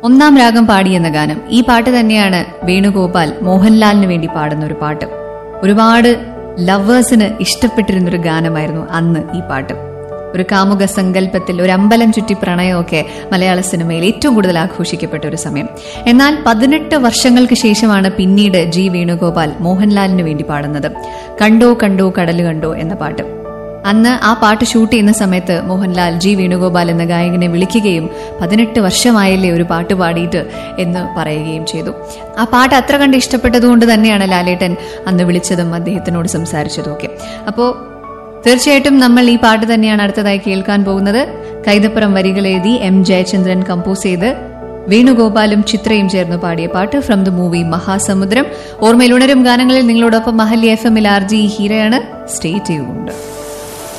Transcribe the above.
ഒന്നാം രാഗം പാടി എന്ന ഗാനം ഈ പാട്ട് തന്നെയാണ് വേണുഗോപാൽ മോഹൻലാലിന് വേണ്ടി പാടുന്ന ഒരു പാട്ട് ഒരുപാട് ലവേഴ്സിന് ഇഷ്ടപ്പെട്ടിരുന്ന ഒരു ഗാനമായിരുന്നു അന്ന് ഈ പാട്ട് ഒരു കാമുക സങ്കല്പത്തിൽ ഒരു അമ്പലം ചുറ്റി പ്രണയമൊക്കെ മലയാള സിനിമയിൽ ഏറ്റവും കൂടുതൽ ആഘോഷിക്കപ്പെട്ട ഒരു സമയം എന്നാൽ പതിനെട്ട് വർഷങ്ങൾക്ക് ശേഷമാണ് പിന്നീട് ജി വേണുഗോപാൽ മോഹൻലാലിന് വേണ്ടി പാടുന്നത് കണ്ടോ കണ്ടോ കടല് കണ്ടോ എന്ന പാട്ട് അന്ന് ആ പാട്ട് ഷൂട്ട് ചെയ്യുന്ന സമയത്ത് മോഹൻലാൽ ജി വേണുഗോപാൽ എന്ന ഗായകനെ വിളിക്കുകയും പതിനെട്ട് വർഷമായല്ലേ ഒരു പാട്ട് പാടിയിട്ട് എന്ന് പറയുകയും ചെയ്തു ആ പാട്ട് അത്ര കണ്ട് ഇഷ്ടപ്പെട്ടതുകൊണ്ട് തന്നെയാണ് ലാലേട്ടൻ അന്ന് വിളിച്ചതും അദ്ദേഹത്തിനോട് സംസാരിച്ചതും ഒക്കെ അപ്പോൾ തീർച്ചയായിട്ടും നമ്മൾ ഈ പാട്ട് തന്നെയാണ് അടുത്തതായി കേൾക്കാൻ പോകുന്നത് കൈതപ്പുറം വരികൾ എഴുതി എം ജയചന്ദ്രൻ കമ്പോസ് ചെയ്ത് വേണുഗോപാലും ചിത്രയും ചേർന്ന് പാടിയ പാട്ട് ഫ്രം ദ മൂവി മഹാസമുദ്രം ഓർമ്മയിൽ ഉണരും ഗാനങ്ങളിൽ നിങ്ങളോടൊപ്പം മഹല്ലി എഫ് എമ്മിൽ ആർ ജി ഹീരയാണ് സ്റ്റേ ട്യൂൺഡ്